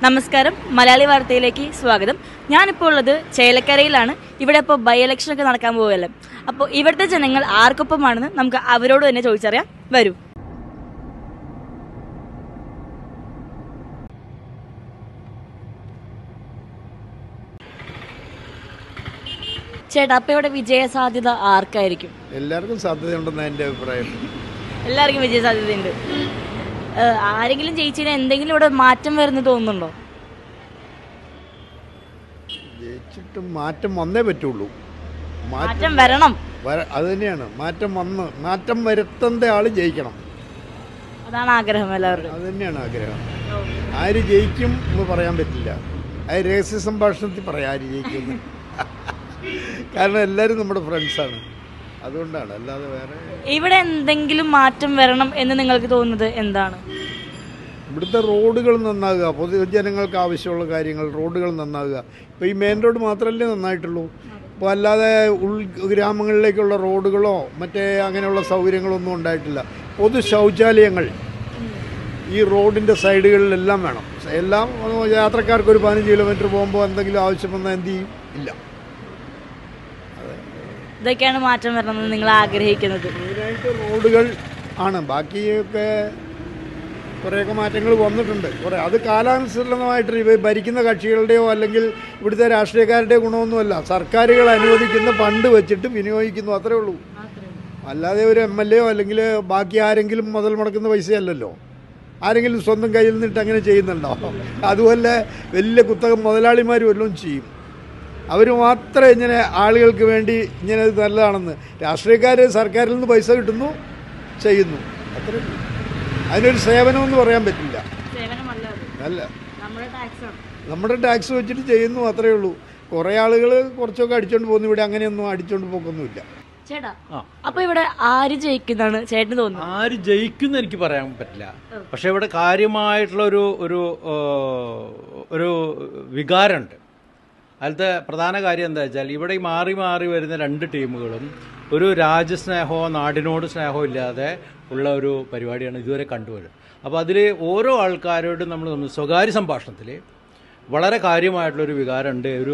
നമസ്കാരം മലയാളി വാർത്തയിലേക്ക് സ്വാഗതം ഞാനിപ്പോൾ ഉള്ളത് ചേലക്കരയിലാണ് ഇവിടെ ഇപ്പോൾ ബൈ ഇലക്ഷൻ ഒക്കെ നടക്കാൻ പോവുകയല്ലേ അപ്പോൾ ഇവിടുത്തെ ജനങ്ങൾ ആർക്കൊപ്പമാണെന്ന് നമുക്ക് അവരോട് തന്നെ ചോദിച്ചറിയാം വരൂ ചേട്ടാ അപ്പോൾ ഇവിടെ വിജയ സാധ്യത ആർക്കായിരിക്കും എല്ലാവർക്കും സാധ്യതയുണ്ടെന്ന് എൻ്റെ അഭിപ്രായം എല്ലാവർക്കും വിജയ സാധ്യതയുണ്ട് ഏഹ്, ആരെങ്കിലും ജയിച്ചതിന് എന്തെങ്കിലും ഇവിടെ മാറ്റം വരുന്നു തോന്നുന്നുണ്ടോ ജയിച്ചിട്ട് മാറ്റം വന്നേ പറ്റുള്ളൂ മാറ്റം മാറ്റം വരണം വര- അത് തന്നെയാണ് മാറ്റം വന്ന് മാറ്റം വരുത്തേണ്ട ആൾ ജയിക്കണം അതാണ് ആഗ്രഹം എല്ലാവരുടെയും അത് തന്നെയാണ് ആഗ്രഹം ആര് ജയിക്കും എന്ന് പറയാൻ പറ്റില്ല അത് രഹസ്യ സംഭാഷണത്തിൽ പറയാം ആര് ജയിക്കും കാരണം എല്ലാവരും നമ്മുടെ ഫ്രണ്ട്സാണ് അതുകൊണ്ടാണ് അല്ലാതെ വേറെ ഇവിടെ എന്തെങ്കിലും മാറ്റം വരണം എന്ന് നിങ്ങൾക്ക് തോന്നുന്നത് എന്താണ് ഇവിടുത്തെ റോഡുകൾ നന്നാകുക പൊതുജനങ്ങൾക്ക് ആവശ്യമുള്ള കാര്യങ്ങൾ റോഡുകൾ നന്നാകുക ഇപ്പോൾ ഈ മെയിൻ റോഡ് മാത്രമല്ലേ നന്നായിട്ടുള്ളൂ ഇപ്പോൾ അല്ലാതെ ഉൾ ഗ്രാമങ്ങളിലേക്കുള്ള റോഡുകളോ മറ്റേ അങ്ങനെയുള്ള സൗകര്യങ്ങളൊന്നും ഉണ്ടായിട്ടില്ല പൊതു ശൗചാലയങ്ങൾ ഈ റോഡിൻ്റെ സൈഡുകളിലെല്ലാം വേണം എല്ലാം ഒന്ന് യാത്രക്കാർക്ക് ഒരു പതിനഞ്ച് കിലോമീറ്റർ പോകുമ്പോൾ എന്തെങ്കിലും ആവശ്യം വന്നാൽ എന്ത് ചെയ്യും ഇല്ല ഇതൊക്കെയാണ് മാറ്റം വരണമെന്ന് നിങ്ങൾ ആഗ്രഹിക്കുന്നത് മെയിനായിട്ട് റോഡുകൾ ആണ് ബാക്കിയൊക്കെ കുറേയൊക്കെ മാറ്റങ്ങൾ വന്നിട്ടുണ്ട് കുറേ അത് കാലാനുസൃതമായിട്ട് ഇവ ഭരിക്കുന്ന കക്ഷികളുടെയോ അല്ലെങ്കിൽ ഇവിടുത്തെ രാഷ്ട്രീയക്കാരുടെയോ ഗുണമൊന്നുമല്ല സർക്കാരുകൾ അനുവദിക്കുന്ന ഫണ്ട് വെച്ചിട്ട് വിനിയോഗിക്കുന്നു അത്രേ ഉള്ളൂ അല്ലാതെ ഒരു എം എൽ എയോ അല്ലെങ്കിൽ ബാക്കി ആരെങ്കിലും മുതൽ മുടക്കുന്ന പൈസയല്ലല്ലോ ആരെങ്കിലും സ്വന്തം കയ്യിൽ നിന്നിട്ട് അങ്ങനെ ചെയ്യുന്നുണ്ടോ അതുപോലെ വലിയ കുത്തക മുതലാളിമാർ വല്ലതും ചെയ്യും അവർ മാത്രമേ ഇങ്ങനെ ആളുകൾക്ക് വേണ്ടി ഇങ്ങനെ ഇത് നല്ലതാണെന്ന് രാഷ്ട്രീയക്കാർ സർക്കാരിൽ നിന്ന് പൈസ കിട്ടുന്നു ചെയ്യുന്നു അത്രേ ഉള്ളൂ. അതിനൊരു സേവനമെന്ന് പറയാൻ പറ്റില്ല അല്ല നമ്മുടെ ടാക്സ് ആണ് നമ്മുടെ ടാക്സ് വെച്ചിട്ട് ചെയ്യുന്നു അത്രേ ഉള്ളൂ കുറേ ആളുകൾ കുറച്ചൊക്കെ അടിച്ചോണ്ട് പോകുന്നു ഇവിടെ അങ്ങനെയൊന്നും അടിച്ചോണ്ട് പോക്കൊന്നുമില്ല ചേട്ടാ അപ്പൊ ഇവിടെ ആര് ജയിക്കുന്നതാണ് ചേട്ടന് തോന്നുന്നത് ആര് ജയിക്കുന്ന എനിക്ക് പറയാൻ പറ്റില്ല പക്ഷെ ഇവിടെ കാര്യമായിട്ടുള്ള ഒരു ഒരു ആ, ഒരു വികാരമുണ്ട് അതിലത്തെ പ്രധാന കാര്യം എന്താ വെച്ചാൽ ഇവിടെ ഈ മാറി മാറി വരുന്ന രണ്ട് ടീമുകളും ഒരു രാജ്യസ്നേഹമോ നാടിനോട് സ്നേഹമോ ഇല്ലാതെ ഉള്ള ഒരു പരിപാടിയാണ് ഇതുവരെ കണ്ടുവരുന്നത് അപ്പോൾ അതിൽ ഓരോ ആൾക്കാരോടും നമ്മൾ നമ്മൾ സ്വകാര്യ സംഭാഷണത്തിൽ വളരെ കാര്യമായിട്ടുള്ളൊരു വികാരമുണ്ട് ഒരു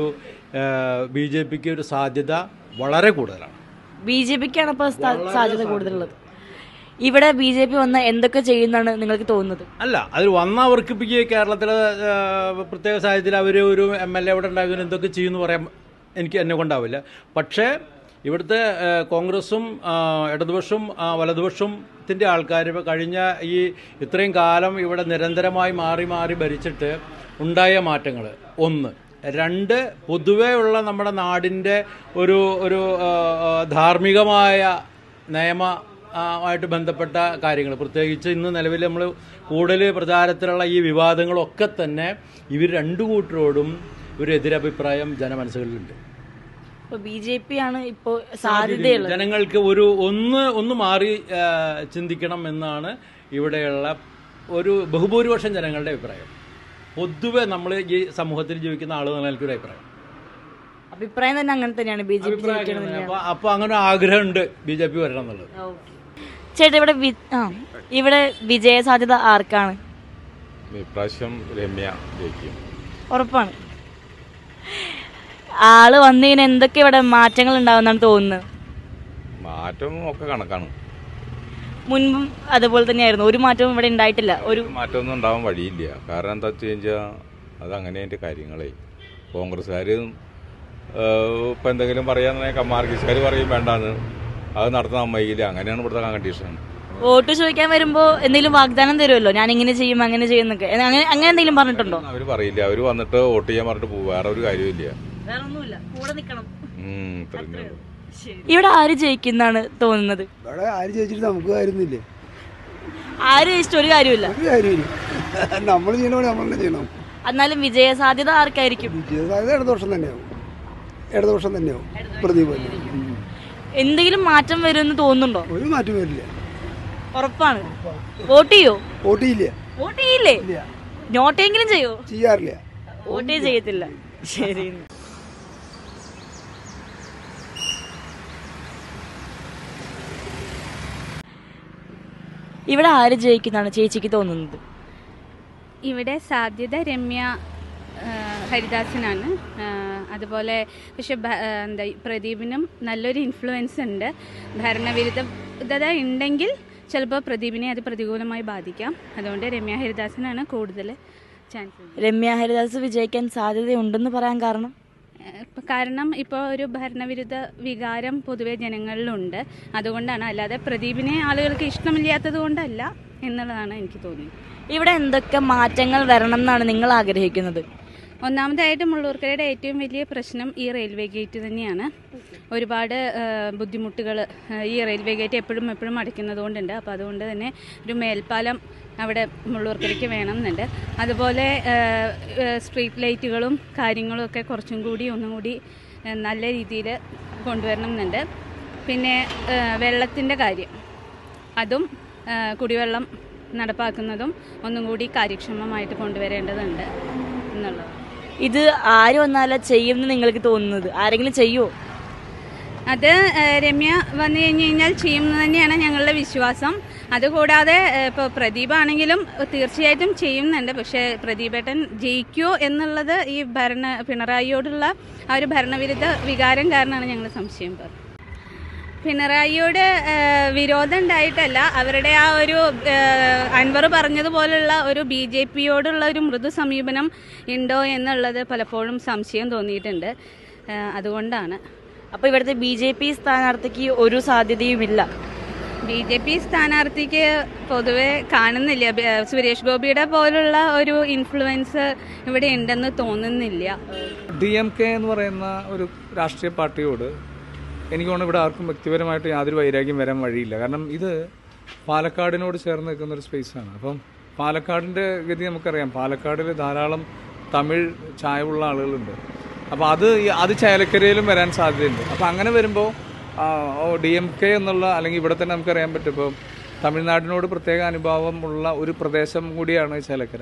ബി ജെ പിക്ക് ഒരു സാധ്യത വളരെ കൂടുതലാണ് ബി ജെ പിക്കാണ് ഇപ്പൊ സ്ഥാ- സാധ്യത കൂടുതലുള്ളത് ഇവിടെ ബി ജെ പി വന്ന എന്തൊക്കെ ചെയ്യുന്നാണ് നിങ്ങൾക്ക് തോന്നുന്നത് അല്ല അതിൽ വന്നവർക്ക് ഇപ്പം ഈ കേരളത്തിലെ ആ, പ്രത്യേക സാഹചര്യത്തിൽ അവർ ഒരു എം എൽ എ ഇവിടെ ഉണ്ടാകുന്ന എന്തൊക്കെ ചെയ്യുമെന്ന് പറയാൻ എനിക്ക് എന്നെ കൊണ്ടാവില്ല പക്ഷേ ഇവിടുത്തെ ആ, കോൺഗ്രസും ആ, ഇടതുപക്ഷവും ആ, വലതുപക്ഷത്തിൻ്റെ ആൾക്കാർ ഇപ്പോൾ കഴിഞ്ഞ ഈ ഇത്രയും കാലം ഇവിടെ നിരന്തരമായി മാറി മാറി ഭരിച്ചിട്ട് ഉണ്ടായ മാറ്റങ്ങൾ ഒന്ന് രണ്ട് പൊതുവേ ഉള്ള നമ്മുടെ നാടിൻ്റെ ഒരു ഒരു ആ, ആ, ധാർമ്മികമായ നിയമ ആ, ആയിട്ട് ബന്ധപ്പെട്ട കാര്യങ്ങൾ പ്രത്യേകിച്ച് ഇന്ന് നിലവിൽ നമ്മൾ കൂടുതൽ പ്രചാരത്തിലുള്ള ഈ വിവാദങ്ങളൊക്കെ തന്നെ ഇവർ രണ്ടു കൂട്ടരോടും ഒരു എതിരഭിപ്രായം ജനമനസ്സുകളിലുണ്ട് ഇപ്പൊ ബി ജെ പി ആണ് ഇപ്പോ സാധ്യതയുള്ളത് ജനങ്ങൾക്ക് ഒരു ഒന്ന് ഒന്ന് മാറി ആ, ചിന്തിക്കണം എന്നാണ് ഇവിടെയുള്ള ഒരു ബഹുഭൂരിപക്ഷം ജനങ്ങളുടെ അഭിപ്രായം പൊതുവെ നമ്മൾ ഈ സമൂഹത്തിൽ ജീവിക്കുന്ന ആളുകൾ ഒരു അഭിപ്രായം അഭിപ്രായം തന്നെ അങ്ങനെ തന്നെയാണ് ബി ജെ പി ജയിക്കണം അപ്പൊ അപ്പൊ അങ്ങനെ ഒരു ആഗ്രഹമുണ്ട് ബി ജെ പി വരണം എന്നുള്ളത് ചേട്ടാ ഇവിടെ വി- ആ ഇവിടെ വിജയ സാധ്യത ആർക്കാണ് ഇപ്രാവശ്യം രമ്യ ജയിക്കും ഉറപ്പാണ് ആള് വന്നതിന് എന്തൊക്കെ ഇവിടെ മാറ്റങ്ങൾ ഉണ്ടാവുന്നാണ് തോന്നുന്നത് മാറ്റം ഒക്കെ കണക്കാണ് മുൻപും അതുപോലെ തന്നെയായിരുന്നു ഒരു മാറ്റവും ഇവിടെ ഉണ്ടായിട്ടില്ല ഒരു മാറ്റമൊന്നും ഉണ്ടാവാൻ വഴിയില്ല കാരണം എന്താ വെച്ച് കഴിഞ്ഞാൽ അത് അങ്ങനെ അതിൻ്റെ കാര്യങ്ങളെ കോൺഗ്രസ്സുകാർ ഇപ്പം എന്തെങ്കിലും പറയാന്നുണ്ടെങ്കിൽ മാർക്സിസ്റ്റുകാർ പറയും വേണ്ടാന്ന് അത് നടത്താൻ അമ്മയില്ല അങ്ങനെയാണ് ഇവിടുത്തെ കണ്ടീഷൻ വോട്ട് ചോദിക്കാൻ വരുമ്പോ എന്തെങ്കിലും വാഗ്ദാനം തരുമല്ലോ ഞാൻ ഇങ്ങനെ ചെയ്യും അങ്ങനെ ചെയ്യും എന്നൊക്കെ അങ്ങനെ അങ്ങനെ എന്തെങ്കിലും പറഞ്ഞിട്ടുണ്ടോ അവർ പറയില്ല അവർ വന്നിട്ട് വോട്ട് ചെയ്യാൻ പറഞ്ഞിട്ട് പോകും വേറെ ഒരു കാര്യമില്ല വേറെ ഒന്നുമില്ല കൂടെ നിൽക്കണം ഉം, ഇത്രയേ ഉള്ളൂ. ഇവിടെ ആര് ജയിക്കുന്നാണ് തോന്നുന്നത് ഇവിടെ ആര് ചോദിച്ചിട്ട് നമുക്ക് കാര്യമൊന്നുമില്ലേ ആര് ജയിച്ചിട്ട് ഒരു കാര്യമില്ല ഒരു കാര്യമില്ല നമ്മൾ ചെയ്യണ പോലെ നമ്മൾ തന്നെ ചെയ്യണം എന്നാലും വിജയ സാധ്യത ആർക്കായിരിക്കും വിജയസാധ്യത ഇടദോഷം തന്നെയാവും ഇടദോഷം തന്നെയാവും പ്രദീപ് തന്നെ. ഉം. എന്തെങ്കിലും മാറ്റം വരുമെന്ന് തോന്നുന്നുണ്ടോ ഒരു മാറ്റം വരില്ല ഉറപ്പാണ് വോട്ട് ചെയ്യോ വോട്ട് ചെയ്യില്ല വോട്ട് ചെയ്യില്ലേ നോട്ടെങ്കിലും ചെയ്യോ ചെയ്യാറില്ല വോട്ടേ ചെയ്യത്തില്ല ശരി ഇവിടെ ആര് ജയിക്കുന്നാണ് ചേച്ചിക്ക് തോന്നുന്നത് ഇവിടെ സാധ്യത രമ്യ ആ, ഹരിദാസിനാണ് ആ, അതുപോലെ പക്ഷെ ഭ- ആ, എന്താ ഈ പ്രദീപിനും നല്ലൊരു ഇൻഫ്ലുവൻസ് ഉണ്ട് ഭരണവിരുദ്ധത ഉണ്ടെങ്കിൽ ചിലപ്പോൾ പ്രദീപിനെ അത് പ്രതികൂലമായി ബാധിക്കാം അതുകൊണ്ട് രമ്യ ഹരിദാസിനാണ് കൂടുതൽ ചാൻസ് രമ്യ ഹരിദാസ് വിജയിക്കാൻ സാധ്യതയുണ്ടെന്ന് പറയാൻ കാരണം ഇപ്പം കാരണം ഇപ്പോൾ ഒരു ഭരണവിരുദ്ധ വികാരം പൊതുവെ ജനങ്ങളിലുണ്ട് അതുകൊണ്ടാണ് അല്ലാതെ പ്രദീപിനെ ആളുകൾക്ക് ഇഷ്ടമില്ലാത്തത് കൊണ്ടല്ല എന്നുള്ളതാണ് എനിക്ക് തോന്നിയത് ഇവിടെ എന്തൊക്കെ മാറ്റങ്ങൾ വരണം എന്നാണ് നിങ്ങൾ ആഗ്രഹിക്കുന്നത് ഒന്നാമതായിട്ട് മുള്ളൂർക്കരയുടെ ഏറ്റവും വലിയ പ്രശ്നം ഈ റെയിൽവേ ഗേറ്റ് തന്നെയാണ് ഒരുപാട് ബുദ്ധിമുട്ടുകൾ ഈ റെയിൽവേ ഗേറ്റ് എപ്പോഴും എപ്പോഴും അടയ്ക്കുന്നത് കൊണ്ടുണ്ട് അപ്പോൾ അതുകൊണ്ട് തന്നെ ഒരു മേൽപ്പാലം അവിടെ മുള്ളൂർക്കരയ്ക്ക് വേണമെന്നുണ്ട് അതുപോലെ ആ, ആ, സ്ട്രീറ്റ് ലൈറ്റുകളും കാര്യങ്ങളും ഒക്കെ കുറച്ചും കൂടി ഒന്നും കൂടി ആ, നല്ല രീതിയിൽ കൊണ്ടുവരണം എന്നുണ്ട് പിന്നെ വെള്ളത്തിൻ്റെ കാര്യം അതും ആ, കുടിവെള്ളം നടപ്പാക്കുന്നതും ഒന്നും കൂടി കാര്യക്ഷമമായിട്ട് കൊണ്ടുവരേണ്ടതുണ്ട് എന്നുള്ളത് ഇത് ആര് വന്നാലും ചെയ്യുമെന്ന് നിങ്ങൾക്ക് തോന്നുന്നത് ആരെങ്കിലും ചെയ്യുമോ അത് ആ, രമ്യ വന്നു കഴിഞ്ഞ് കഴിഞ്ഞാൽ ചെയ്യുമെന്ന് തന്നെയാണ് ഞങ്ങളുടെ വിശ്വാസം അതുകൂടാതെ ഇപ്പോൾ പ്രദീപാണെങ്കിലും തീർച്ചയായിട്ടും ചെയ്യുന്നുണ്ട് പക്ഷേ പ്രദീപേട്ടൻ ജയിക്കുമോ എന്നുള്ളത് ഈ ഭരണ പിണറായിയോടുള്ള ആ ഒരു ഭരണവിരുദ്ധ വികാരം കാരണമാണ് ഞങ്ങൾ സംശയം പറഞ്ഞത് പിണറായിയോട് ആ, വിരോധം ഉണ്ടായിട്ടല്ല അവരുടെ ആ ഒരു ആ, അൻവർ പറഞ്ഞതുപോലുള്ള ഒരു ബി ജെ പിയോടുള്ള ഒരു മൃദു സമീപനം ഉണ്ടോ എന്നുള്ളത് പലപ്പോഴും സംശയം തോന്നിയിട്ടുണ്ട് ആ, അതുകൊണ്ടാണ് അപ്പോൾ ഇവിടുത്തെ ബി ജെ പി സ്ഥാനാർത്ഥിക്ക് ഒരു സാധ്യതയുമില്ല ബി ജെ പി സ്ഥാനാർത്ഥിക്ക് പൊതുവെ കാണുന്നില്ല ബി- ആ, സുരേഷ് ഗോപിയുടെ പോലുള്ള ഒരു ഇൻഫ്ലുവൻസ് ഇവിടെ ഉണ്ടെന്ന് തോന്നുന്നില്ല ഡി എം കെ എന്ന് പറയുന്ന ഒരു രാഷ്ട്രീയ പാർട്ടിയോട് എനിക്ക് തോന്നുന്നു ഇവിടെ ആർക്കും വ്യക്തിപരമായിട്ട് യാതൊരു വൈരാഗ്യം വരാൻ വഴിയില്ല കാരണം ഇത് പാലക്കാടിനോട് ചേർന്ന് നിൽക്കുന്ന ഒരു സ്പേസാണ് അപ്പം പാലക്കാടിൻ്റെ ഗതി നമുക്കറിയാം പാലക്കാടിൽ ധാരാളം തമിഴ് ചായവുള്ള ആളുകളുണ്ട് അപ്പോൾ അത് ഈ- അത് ചേലക്കരയിലും വരാൻ സാധ്യതയുണ്ട് അപ്പോൾ അങ്ങനെ വരുമ്പോൾ ഡി എം കെ എന്നുള്ള അല്ലെങ്കിൽ ഇവിടെ തന്നെ നമുക്കറിയാൻ പറ്റും ഇപ്പോൾ തമിഴ്നാടിനോട് പ്രത്യേക അനുഭാവം ഉള്ള ഒരു പ്രദേശം കൂടിയാണ് ചേലക്കര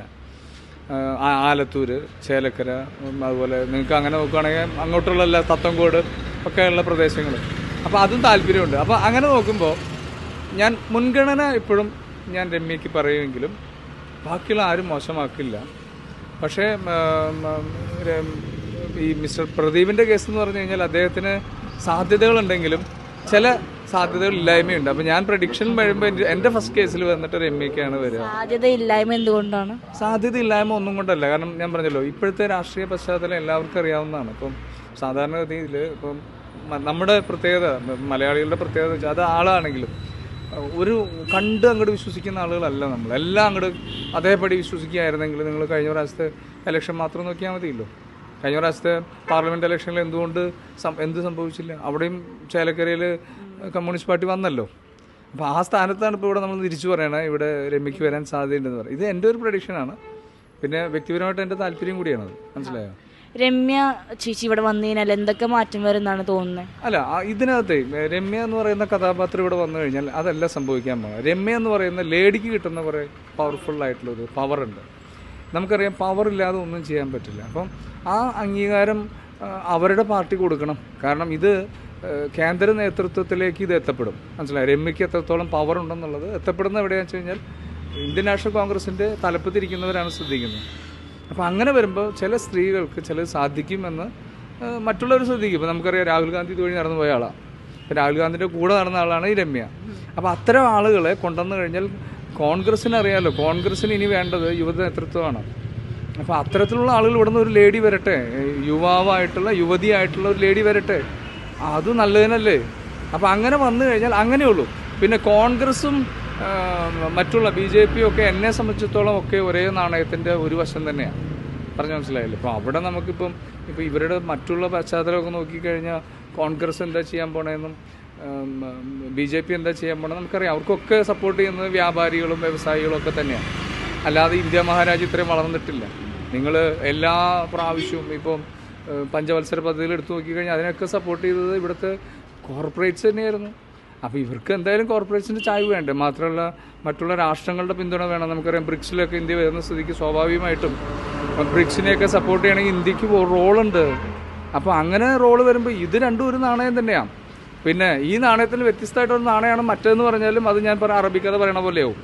ആഹ് ആ- ആലത്തൂര് ചേലക്കര ഉം, അതുപോലെ നിങ്ങൾക്ക് അങ്ങനെ നോക്കുകയാണെങ്കിൽ അങ്ങോട്ടുള്ള എല്ലാ തത്തങ്കോട് ഒക്കെയുള്ള പ്രദേശങ്ങൾ അപ്പോൾ അതും താല്പര്യമുണ്ട് അപ്പോൾ അങ്ങനെ നോക്കുമ്പോൾ ഞാൻ മുൻഗണന ഇപ്പോഴും ഞാൻ രമ്യക്ക് പറയുമെങ്കിലും ബാക്കിയുള്ള ആരും മോശമാക്കില്ല പക്ഷേ ഉം, ഉം, രം- ഈ മിസ്റ്റർ പ്രദീപിൻ്റെ കേസ് എന്ന് പറഞ്ഞു കഴിഞ്ഞാൽ അദ്ദേഹത്തിന് സാധ്യതകളുണ്ടെങ്കിലും ചില സാധ്യതകൾ ഇല്ലായ്മയുണ്ട് അപ്പോൾ ഞാൻ പ്രഡിക്ഷൻ വരുമ്പോൾ എൻ്റെ- എൻ്റെ ഫസ്റ്റ് കേസിൽ വന്നിട്ട് രമ്യക്കാണ് വരിക സാധ്യതയില്ലായ്മ എന്തുകൊണ്ടാണ് സാധ്യത ഇല്ലായ്മ ഒന്നും കൊണ്ടല്ല കാരണം ഞാൻ പറഞ്ഞല്ലോ ഇപ്പോഴത്തെ രാഷ്ട്രീയ പശ്ചാത്തലം എല്ലാവർക്കും അറിയാവുന്നതാണ് ഇപ്പം സാധാരണഗതിയിൽ ഇപ്പം മ- നമ്മുടെ പ്രത്യേകത മ- മലയാളികളുടെ പ്രത്യേകത വെച്ചാൽ അത് ആളാണെങ്കിലും അഹ് ഒരു കണ്ട് അങ്ങോട്ട് വിശ്വസിക്കുന്ന ആളുകളല്ല നമ്മൾ എല്ലാം അങ്ങോട്ട് അതേപടി വിശ്വസിക്കുകയായിരുന്നെങ്കിൽ നിങ്ങൾ കഴിഞ്ഞ പ്രാവശ്യത്തെ ഇലക്ഷൻ മാത്രം നോക്കിയാൽ മതിയല്ലോ കഴിഞ്ഞ പ്രാവശ്യത്തെ പാർലമെന്റ് ഇലക്ഷനിൽ എന്തുകൊണ്ട് സം- എന്ത് സംഭവിച്ചില്ല അവിടെയും ചേലക്കരയിൽ കമ്മ്യൂണിസ്റ്റ് പാർട്ടി വന്നല്ലോ അപ്പോൾ ആ സ്ഥാനത്താണ് ഇപ്പോൾ ഇവിടെ നമ്മൾ തിരിച്ചു പറയണത് ഇവിടെ രമ്യക്ക് വരാൻ സാധ്യതയുണ്ടെന്ന് പറയും ഇത് എൻ്റെ ഒരു പ്രഡിക്ഷനാണ് പിന്നെ വ്യക്തിപരമായിട്ട് എൻ്റെ താല്പര്യം കൂടിയാണത് മനസ്സിലായോ രമ്യ ചേച്ചി ഇവിടെ വന്നു കഴിഞ്ഞാൽ എന്തൊക്കെ മാറ്റം വരും എന്നാണ് തോന്നുന്നത് അല്ല ആ ഇതിനകത്ത് രമ്യ എന്ന് പറയുന്ന കഥാപാത്രം ഇവിടെ വന്നു കഴിഞ്ഞാൽ അതല്ല സംഭവിക്കാൻ പോകുന്നത് രമ്യ എന്ന് പറയുന്ന ലേഡിക്ക് കിട്ടുന്ന കുറേ പവർഫുൾ ആയിട്ടുള്ള ഒരു പവർ ഉണ്ട് നമുക്കറിയാം പവർ ഇല്ലാതെ ഒന്നും ചെയ്യാൻ പറ്റില്ല അപ്പം ആ അംഗീകാരം ആ, അവരുടെ പാർട്ടി കൊടുക്കണം കാരണം ഇത് ആ, കേന്ദ്ര നേതൃത്വത്തിലേക്ക് ഇത് എത്തപ്പെടും മനസ്സിലായി രമ്യക്ക് എത്രത്തോളം പവർ ഉണ്ടെന്നുള്ളത് എത്തപ്പെടുന്ന എവിടെയാണെന്ന് വെച്ച് കഴിഞ്ഞാൽ ഇന്ത്യൻ നാഷണൽ കോൺഗ്രസിൻ്റെ തലപ്പത്തിരിക്കുന്നവരാണ് ശ്രദ്ധിക്കുന്നത് അപ്പോൾ അങ്ങനെ വരുമ്പോൾ ചില സ്ത്രീകൾക്ക് ചിലത് സാധിക്കുമെന്ന് ആ, മറ്റുള്ളവർ ശ്രദ്ധിക്കും ഇപ്പോൾ നമുക്കറിയാം രാഹുൽ ഗാന്ധി ഇതുവഴി നടന്നു പോയ ആളാണ് ഇപ്പോൾ രാഹുൽ ഗാന്ധിൻ്റെ കൂടെ നടന്ന ആളാണ് ഈ രമ്യ അപ്പോൾ അത്തരം ആളുകളെ കൊണ്ടുവന്നു കഴിഞ്ഞാൽ കോൺഗ്രസ്സിന് അറിയാമല്ലോ കോൺഗ്രസ്സിന് ഇനി വേണ്ടത് യുവ നേതൃത്വമാണ് അപ്പോൾ അത്തരത്തിലുള്ള ആളുകൾ ഇവിടെ നിന്ന് ഒരു ലേഡി വരട്ടെ ഏ, യുവാവായിട്ടുള്ള യുവതിയായിട്ടുള്ള ഒരു ലേഡി വരട്ടെ അത് നല്ലതിനല്ലേ അപ്പോൾ അങ്ങനെ വന്നു കഴിഞ്ഞാൽ അങ്ങനെയുള്ളൂ പിന്നെ കോൺഗ്രസും ആ, മറ്റുള്ള ബി ജെ പിയും ഒക്കെ എന്നെ സംബന്ധിച്ചിടത്തോളം ഒക്കെ ഒരേ നാണയത്തിൻ്റെ ഒരു വശം തന്നെയാണ് പറഞ്ഞു മനസ്സിലായില്ലേ അപ്പോൾ അവിടെ നമുക്കിപ്പം ഇപ്പോൾ ഇവരുടെ മറ്റുള്ള പശ്ചാത്തലമൊക്കെ നോക്കിക്കഴിഞ്ഞാൽ കോൺഗ്രസ് എന്താ ചെയ്യാൻ പോണേന്നും ബി ജെ പി എന്താ ചെയ്യാൻ പോണേ നമുക്കറിയാം അവർക്കൊക്കെ സപ്പോർട്ട് ചെയ്യുന്നത് വ്യാപാരികളും വ്യവസായികളും ഒക്കെ തന്നെയാണ് അല്ലാതെ ഇന്ത്യ മഹാരാജ്യം ഇത്രയും വളർന്നിട്ടില്ല നിങ്ങൾ എല്ലാ പ്രാവശ്യവും ഇപ്പം ഏഹ്, പഞ്ചവത്സര പദ്ധതിയിൽ എടുത്തു നോക്കിക്കഴിഞ്ഞാൽ അതിനൊക്കെ സപ്പോർട്ട് ചെയ്തത് ഇവിടുത്തെ കോർപ്പറേറ്റ്സ് തന്നെയായിരുന്നു അപ്പോൾ ഇവർക്ക് എന്തായാലും കോർപ്പറേറ്റ്സിൻ്റെ ചായ്വ് വേണ്ടേ മാത്രമല്ല മറ്റുള്ള രാഷ്ട്രങ്ങളുടെ പിന്തുണ വേണം നമുക്കറിയാം ബ്രിക്സിലൊക്കെ ഇന്ത്യ വരുന്ന സ്ഥിതിക്ക് സ്വാഭാവികമായിട്ടും ബ്രിക്സിനെയൊക്കെ സപ്പോർട്ട് ചെയ്യണമെങ്കിൽ ഇന്ത്യക്ക് റോളുണ്ട് അപ്പോൾ അങ്ങനെ റോള് വരുമ്പോൾ ഇത് രണ്ടും ഒരു നാണയം തന്നെയാണ് പിന്നെ ഈ നാണയത്തിന് വ്യത്യസ്തമായിട്ടൊരു നാണയമാണ് മറ്റേന്ന് പറഞ്ഞാലും അത് ഞാൻ പറയാം അറബിക്കഥ പറയണ പോലെയാവും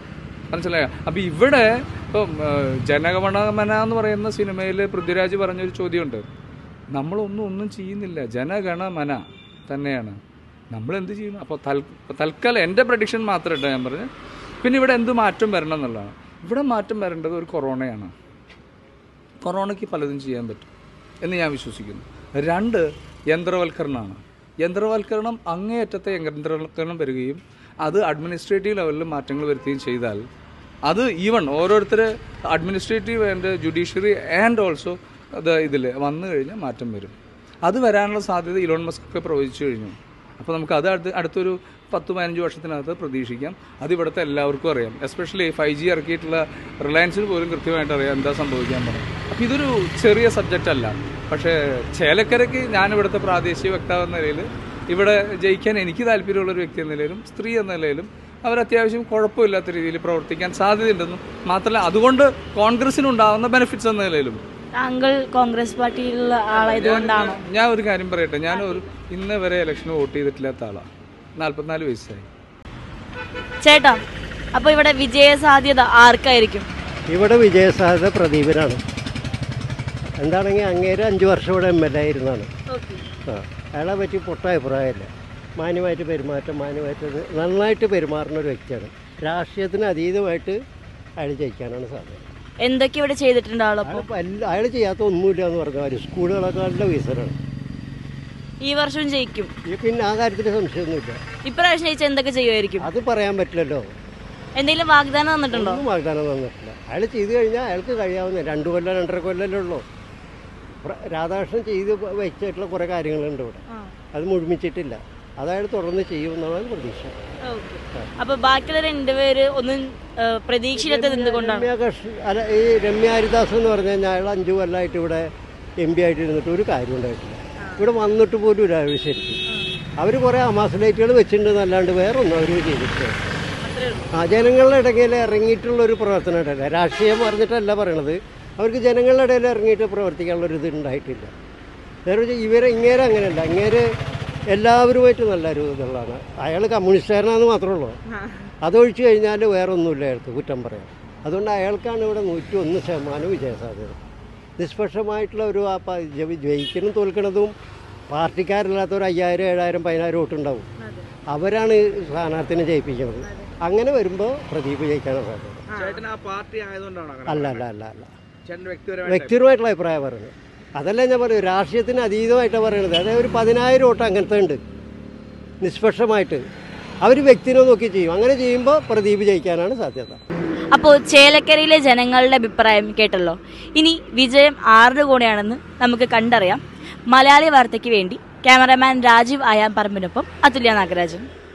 മനസ്സിലായോ അപ്പോൾ ഇവിടെ ഇപ്പം ഏഹ്, ജനഗണമന എന്ന് പറയുന്ന സിനിമയിൽ പൃഥ്വിരാജ് പറഞ്ഞൊരു ചോദ്യമുണ്ട് നമ്മളൊന്നും ഒന്നും ചെയ്യുന്നില്ല ജനഗണമന തന്നെയാണ് നമ്മൾ എന്ത് ചെയ്യുന്നു അപ്പോൾ തൽ തൽക്കാലം എൻ്റെ പ്രഡിക്ഷൻ മാത്രം ഇട്ടോ ഞാൻ പറഞ്ഞു പിന്നെ ഇവിടെ എന്ത് മാറ്റം വരണം എന്നുള്ളതാണ് ഇവിടെ മാറ്റം വരേണ്ടത് ഒരു കൊറോണയാണ് കൊറോണയ്ക്ക് പലതും ചെയ്യാൻ പറ്റും എന്ന് ഞാൻ വിശ്വസിക്കുന്നു രണ്ട് യന്ത്രവൽക്കരണമാണ് യന്ത്രവൽക്കരണം അങ്ങേയറ്റത്തെ യന്ത്രവൽക്കരണം വരികയും അത് അഡ്മിനിസ്ട്രേറ്റീവ് ലെവലിൽ മാറ്റങ്ങൾ വരുത്തുകയും ചെയ്താൽ അത് ഈവൺ ഓരോരുത്തർ administrative and judiciary and also അത് ഇതിൽ വന്നു കഴിഞ്ഞാൽ മാറ്റം വരും അത് വരാനുള്ള സാധ്യത ഇലോൺ മസ്ക് ഒക്കെ പ്രവചിച്ചു കഴിഞ്ഞു അപ്പോൾ നമുക്ക് അത് അടുത്ത് അടുത്തൊരു പത്ത് പതിനഞ്ച് വർഷത്തിനകത്ത് പ്രതീക്ഷിക്കാം അത് ഇവിടുത്തെ എല്ലാവർക്കും അറിയാം എസ്പെഷ്യലി ഫൈവ് ജി ഇറക്കിയിട്ടുള്ള റിലയൻസിന് പോലും കൃത്യമായിട്ട് അറിയാം എന്താ സംഭവിക്കാൻ പോകുന്നത് അപ്പോൾ ഇതൊരു ചെറിയ സബ്ജക്റ്റ് അല്ല പക്ഷേ ചേലക്കരയ്ക്ക് ഞാൻ ഇവിടുത്തെ പ്രാദേശിക വക്താവ് എന്ന നിലയിൽ ഇവിടെ ജയിക്കാൻ എനിക്ക് താല്പര്യമുള്ള ഒരു വ്യക്തി എന്ന നിലയിലും സ്ത്രീ എന്ന നിലയിലും അവർ അത്യാവശ്യം കുഴപ്പമില്ലാത്ത രീതിയിൽ പ്രവർത്തിക്കാൻ സാധ്യതയുണ്ടെന്നും മാത്രമല്ല അതുകൊണ്ട് കോൺഗ്രസിനുണ്ടാകുന്ന ബെനിഫിറ്റ്സ് എന്ന നിലയിലും താങ്കൾ കോൺഗ്രസ് പാർട്ടിയിലുള്ള ആളായതുകൊണ്ടാണോ ഞാൻ ഒരു കാര്യം പറയട്ടെ ഞാൻ ഒരു ഇന്ന് വരെ ഇലക്ഷന് വോട്ട് ചെയ്തിട്ടില്ലാത്ത ആളാണ് നാല്പത്തിനാല് വയസ്സായി ചേട്ടാ അപ്പൊ ഇവിടെ വിജയ സാധ്യത ആർക്കായിരിക്കും ഇവിടെ വിജയസാധ്യത പ്രദീപനാണ് എന്താണെങ്കിൽ അങ്ങേര് അഞ്ച് വർഷം ഇവിടെ എം എൽ എ ആയിരുന്നാണ് ആ അയാളെ പറ്റി പൊട്ട അഭിപ്രായമില്ല മാന്യമായിട്ട് പെരുമാറ്റം മാന്യമായിട്ട് നന്നായിട്ട് പെരുമാറുന്ന ഒരു വ്യക്തിയാണ് രാഷ്ട്രീയത്തിന് അതീതമായിട്ട് അയാൾ ജയിക്കാനാണ് സാധ്യത എന്തൊക്കെ ഇവിടെ ചെയ്തിട്ടുണ്ട് ആളപ്പോ അയാൾ എല്ലാ അയാൾ ചെയ്യാത്ത ഒന്നുമില്ല എന്ന് പറഞ്ഞാൽ സ്കൂളുകളൊക്കെ നല്ല വികസനമാണ് ഈ വർഷവും ജയിക്കും ഈ പിന്നെ ആ കാര്യത്തിൽ സംശയമൊന്നുമില്ല ഇപ്രാവശ്യം ജയിച്ച എന്തൊക്കെ ചെയ്യുമായിരിക്കും അത് പറയാൻ പറ്റില്ലല്ലോ എന്തെങ്കിലും വാഗ്ദാനം തന്നിട്ടുണ്ടോ ഒന്നും വാഗ്ദാനം തന്നിട്ടില്ല അയാൾ ചെയ്തു കഴിഞ്ഞാൽ അയാൾക്ക് കഴിയാവുന്ന രണ്ട് കൊല്ലം രണ്ടര കൊല്ലമല്ലേ ഉള്ളൂ പ്ര- രാധാകൃഷ്ണൻ ചെയ്ത് വെച്ചിട്ടുള്ള കുറേ കാര്യങ്ങളുണ്ട് ഇവിടെ അത് മുഴുമിച്ചിട്ടില്ല അത് അയാൾ തുടർന്ന് ചെയ്യുമെന്നാണ് പ്രതീക്ഷ അപ്പൊ ബാക്കിയുള്ള രണ്ടുപേര് ഒന്നും ഏ, പ്രതീക്ഷയില്ലാത്തത് എന്തുകൊണ്ടാണ് രമ്യ കൃഷ്ണൻ അല്ല ഈ രമ്യ ഹരിദാസ് എന്ന് പറഞ്ഞു കഴിഞ്ഞാൽ അയാൾ അഞ്ചു കൊല്ലമായിട്ട് ഇവിടെ എം പി ആയിട്ട് ഇരുന്നിട്ട് ഒരു കാര്യം ഉണ്ടായിട്ടില്ല ഇവിടെ വന്നിട്ട് പോലും ഇല്ല അവർ ശരിക്കും അവർ കുറേ അമാസലൈറ്റുകൾ വെച്ചിട്ടുണ്ടെന്നല്ലാണ്ട് വേറെ ഒന്നും അവർ ചെയ്തിട്ടില്ല ആ ജനങ്ങളുടെ ഇടയിൽ ഇറങ്ങിയിട്ടുള്ള ഒരു പ്രവർത്തനം ഉണ്ടല്ല രാഷ്ട്രീയം പറഞ്ഞിട്ടല്ല പറയണത് അവർക്ക് ജനങ്ങളുടെ ഇടയിൽ ഇറങ്ങിയിട്ട് പ്രവർത്തിക്കാനുള്ള ഒരു ഇത് ഉണ്ടായിട്ടില്ല നേരെ വെച്ചാൽ ഇവരെ ഇങ്ങേരെ അങ്ങനെയല്ല ഇങ്ങേര് എല്ലാവരുമായിട്ട് നല്ലൊരു ഇതുള്ളതാണ് അയാൾ കമ്മ്യൂണിസ്റ്റുകാരനാണെന്ന് മാത്രമേ ഉള്ളൂ അതൊഴിച്ചു കഴിഞ്ഞാൽ വേറെ ഒന്നുമില്ല അയാൾക്ക് കുറ്റം പറയാം അതുകൊണ്ട് അയാൾക്കാണ് ഇവിടെ നൂറ്റി ഒന്ന് ശതമാനം വിജയസാധ്യത നിഷ്പക്ഷമായിട്ടുള്ള ഒരു ആ പ- ജയി- ജയിക്കലും തോൽക്കണതും പാർട്ടിക്കാരില്ലാത്ത ഒരു അയ്യായിരം ഏഴായിരം പതിനായിരം വോട്ടുണ്ടാവും അവരാണ് സ്ഥാനാർത്ഥിനെ ജയിപ്പിക്കുന്നത് അങ്ങനെ വരുമ്പോൾ പ്രദീപ് ജയിക്കാനാണ് സാധ്യത ചേട്ടൻ ആ പാർട്ടി ആയതുകൊണ്ടാണ് അങ്ങനെ അല്ല അല്ല അല്ല അല്ല ചേട്ടന്റെ വ്യക്തിപരമായ വ്യക്തിപരമായിട്ടുള്ള അഭിപ്രായം പറയുന്നത് അതല്ല ഞാൻ പറയും രാഷ്ട്രീയത്തിന് അതീതമായിട്ടാണ് പറയണത് അതായത് ഒരു പതിനായിരം വോട്ട് അങ്ങനത്തെ ഉണ്ട് നിഷ്പക്ഷമായിട്ട് അവർ വ്യക്തിനെ നോക്കി ചെയ്യും അങ്ങനെ ചെയ്യുമ്പോൾ പ്രദീപ് ജയിക്കാനാണ് സാധ്യത അപ്പോൾ ചേലക്കരയിലെ ജനങ്ങളുടെ അഭിപ്രായം കേട്ടല്ലോ ഇനി വിജയം ആരുടെ കൂടെയാണെന്ന് നമുക്ക് കണ്ടറിയാം മലയാളി വാർത്തയ്ക്ക് വേണ്ടി ക്യാമറാമാൻ രാജീവ് ആയാം പറമ്പിനൊപ്പം അതുല്യ നാഗരാജൻ